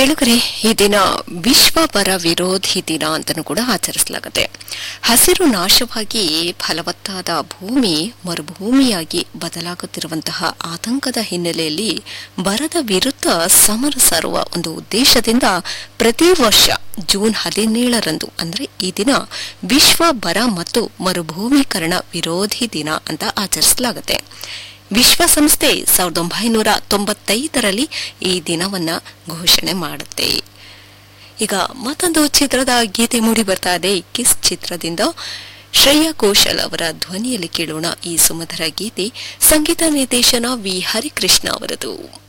ಕೇಳುಗರೆ ಈ ದಿನ ವಿಶ್ವ ಬರ ವಿರೋಧಿ ದಿನ ಅಂತಲೂ ಕೂಡ ಆಚರಿಸಲಾಗುತ್ತೆ ಹಸಿರು ನಾಶವಾಗಿ ಫಲವತ್ತಾದ ಭೂಮಿ ಮರುಭೂಮಿಯಾಗಿ ಬದಲಾಗುತ್ತಿರುವಂತಹ ಆತಂಕದ ಹಿನ್ನೆಲೆಯಲ್ಲಿ ಬರದ ವಿರುದ್ಧ ಸಮರ ಸಾರುವ ಒಂದು ಉದ್ದೇಶದಿಂದ ಪ್ರತಿ ವರ್ಷ ಜೂನ್ ಹದಿನೇಳರಂದು ಅಂದ್ರೆ ಈ ದಿನ ವಿಶ್ವ ಬರ ಮತ್ತು ಮರುಭೂಮೀಕರಣ ವಿರೋಧಿ ದಿನ ಅಂತ ಆಚರಿಸಲಾಗುತ್ತೆ ವಿಶ್ವಸಂಸ್ಥೆ ಸಾವಿರದ ಒಂಬೈನೂರ ತೊಂಬತ್ತೈದರಲ್ಲಿ ಈ ದಿನವನ್ನ ಘೋಷಣೆ ಮಾಡುತ್ತೆ ಈಗ ಮತ್ತೊಂದು ಚಿತ್ರದ ಗೀತೆ ಮೂಡಿ ಬರ್ತಾ ಇದೆ ಕಿಸ್ ಚಿತ್ರದಿಂದ ಶ್ರೇಯಾ ಘೋಷಲ್ ಅವರ ಧ್ವನಿಯಲ್ಲಿ ಕೇಳೋಣ ಈ ಸುಮಧುರ ಗೀತೆ ಸಂಗೀತ ನಿರ್ದೇಶನ ವಿ ಹರಿಕೃಷ್ಣ ಅವರದು